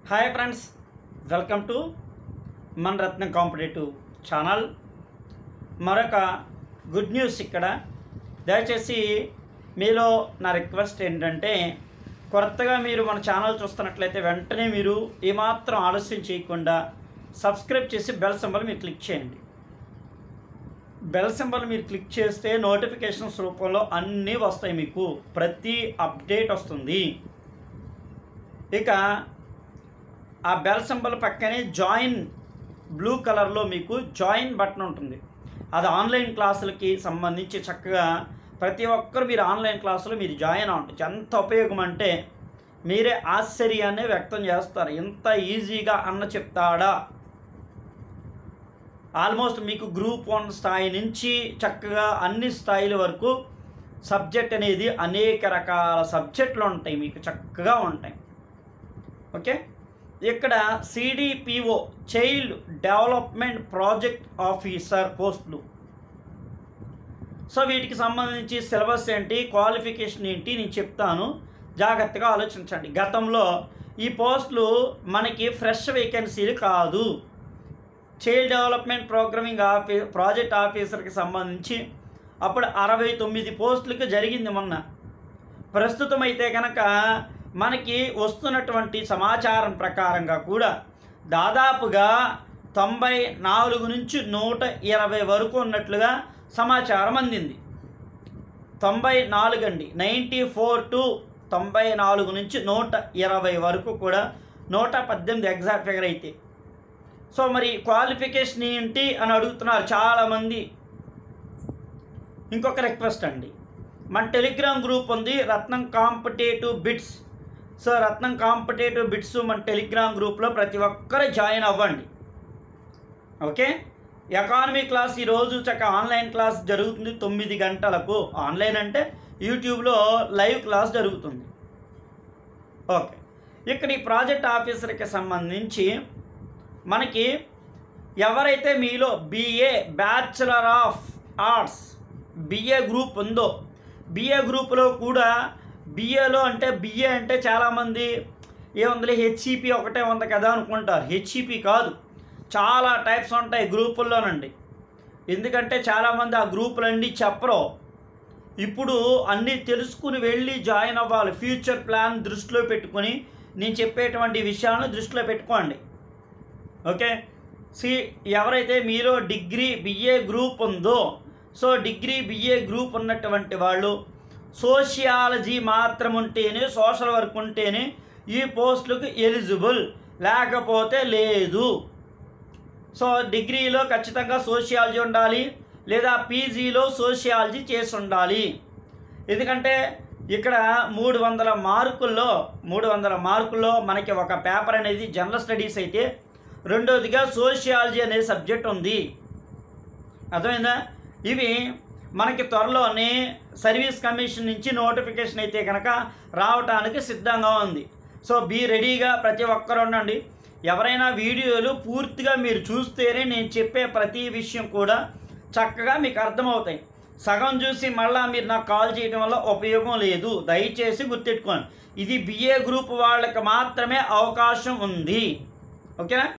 hi friends welcome to మన Ratnam competitive channel మరొక good news ఇక్కడ దయచేసి మీలో నా రిక్వెస్ట్ ఏంటంటే కొత్తగా మీరు మన ఛానల్ చూస్తున్నట్లయితే వెంటనే మీరు ఏమాత్రం ఆలస్యం చేయకుండా సబ్స్క్రైబ్ చేసి బెల్ సింబల్ మీరు క్లిక్ చేయండి బెల్ సింబల్ మీరు క్లిక్ చేస్తే నోటిఫికేషన్స్ రూపంలో అన్నీ వస్తాయి మీకు ప్రతి అప్డేట్ వస్తుంది ఇక ఆ బెల్ సింబల్ పక్కనే జాయిన్ బ్లూ కలర్లో మీకు జాయిన్ బటన్ ఉంటుంది అది ఆన్లైన్ క్లాసులకి సంబంధించి చక్కగా ప్రతి ఒక్కరు మీరు ఆన్లైన్ క్లాసులో మీరు జాయిన్ అవ్వండి ఎంత ఉపయోగం అంటే మీరే ఆశ్చర్యాన్ని వ్యక్తం చేస్తారు ఎంత ఈజీగా అన్న చెప్తాడా ఆల్మోస్ట్ మీకు గ్రూప్ వన్ స్థాయి నుంచి చక్కగా అన్ని స్థాయిల వరకు సబ్జెక్ట్ అనేది అనేక రకాల సబ్జెక్టులు ఉంటాయి మీకు చక్కగా ఉంటాయి ఓకే ఇక్కడ CDPO child development project officer పోస్టులు సో వీటికి సంబంధించి సిలబస్ ఏంటి క్వాలిఫికేషన్ ఏంటి నేను చెప్తాను జాగ్రత్తగా ఆలోచించండి గతంలో ఈ పోస్టులు మనకి ఫ్రెష్ వేకెన్సీలు కాదు చైల్డ్ డెవలప్మెంట్ ప్రోగ్రామింగ్ ఆఫీ ప్రాజెక్ట్ ఆఫీసర్కి సంబంధించి అప్పుడు అరవై తొమ్మిది పోస్టులకు జరిగింది మొన్న ప్రస్తుతం అయితే కనుక మనకి వస్తున్నటువంటి సమాచారం ప్రకారంగా కూడా దాదాపుగా తొంభై నాలుగు నుంచి నూట ఇరవై వరకు ఉన్నట్లుగా సమాచారం అందింది తొంభై నాలుగు అండి నైంటీ ఫోర్ టు తొంభై నాలుగు నుంచి నూట ఇరవై వరకు కూడా నూట పద్దెనిమిది ఎగ్జాక్ట్ ఫిగర్ అయితే సో మరి క్వాలిఫికేషన్ ఏంటి అని అడుగుతున్నారు చాలామంది ఇంకొక రిక్వెస్ట్ అండి మన టెలిగ్రామ్ గ్రూప్ ఉంది Ratnam competitive bits so Ratnam competitive bits మన టెలిగ్రామ్ గ్రూప్లో ప్రతి ఒక్కరు జాయిన్ అవ్వండి ఓకే ఎకానమీ క్లాస్ ఈరోజు చక్క ఆన్లైన్ క్లాస్ జరుగుతుంది తొమ్మిది గంటలకు ఆన్లైన్ అంటే యూట్యూబ్లో లైవ్ క్లాస్ జరుగుతుంది ఓకే ఇక్కడ ఈ ప్రాజెక్ట్ ఆఫీసర్కి సంబంధించి మనకి ఎవరైతే మీలో BA bachelor of arts BA group ఉందో బిఏ గ్రూప్లో కూడా బిఏలో అంటే బిఏ అంటే చాలామంది ఏముందిలే హెచ్ఈపి ఒకటే ఉంది కదా అనుకుంటారు హెచ్ఈపి కాదు చాలా టైప్స్ ఉంటాయి గ్రూపుల్లోనండి ఎందుకంటే చాలామంది ఆ గ్రూపులన్నీ చెప్పరు ఇప్పుడు అన్నీ తెలుసుకుని వెళ్ళి జాయిన్ అవ్వాలి ఫ్యూచర్ ప్లాన్ దృష్టిలో పెట్టుకొని నేను చెప్పేటువంటి విషయాలను దృష్టిలో పెట్టుకోండి ఓకే సి ఎవరైతే మీలో డిగ్రీ బిఏ గ్రూప్ ఉందో సో డిగ్రీ బిఏ గ్రూప్ ఉన్నటువంటి వాళ్ళు సోషియాలజీ మాత్రం ఉంటేనే సోషల్ వర్క్ ఉంటేనే ఈ పోస్టులకు ఎలిజిబుల్ లేకపోతే లేదు సో డిగ్రీలో ఖచ్చితంగా సోషియాలజీ ఉండాలి లేదా పీజీలో సోషియాలజీ చేసి ఉండాలి ఎందుకంటే ఇక్కడ మూడు వందల మార్కుల్లో మూడు వందల మార్కుల్లో మనకి ఒక పేపర్ అనేది జనరల్ స్టడీస్ అయితే రెండోదిగా సోషియాలజీ అనే సబ్జెక్ట్ ఉంది అర్థమైందా ఇవి మనకి త్వరలోనే సర్వీస్ కమిషన్ నుంచి నోటిఫికేషన్ అయితే కనుక రావటానికి సిద్ధంగా ఉంది సో బీ రెడీగా ప్రతి ఒక్కరు ఉండండి ఎవరైనా వీడియోలు పూర్తిగా మీరు చూస్తేనే నేను చెప్పే ప్రతి విషయం కూడా చక్కగా మీకు అర్థమవుతాయి సగం చూసి మళ్ళీ మీరు నాకు కాల్ చేయడం వల్ల ఉపయోగం లేదు దయచేసి గుర్తెట్టుకోండి ఇది బిఏ గ్రూప్ వాళ్ళకి మాత్రమే అవకాశం ఉంది ఓకేనా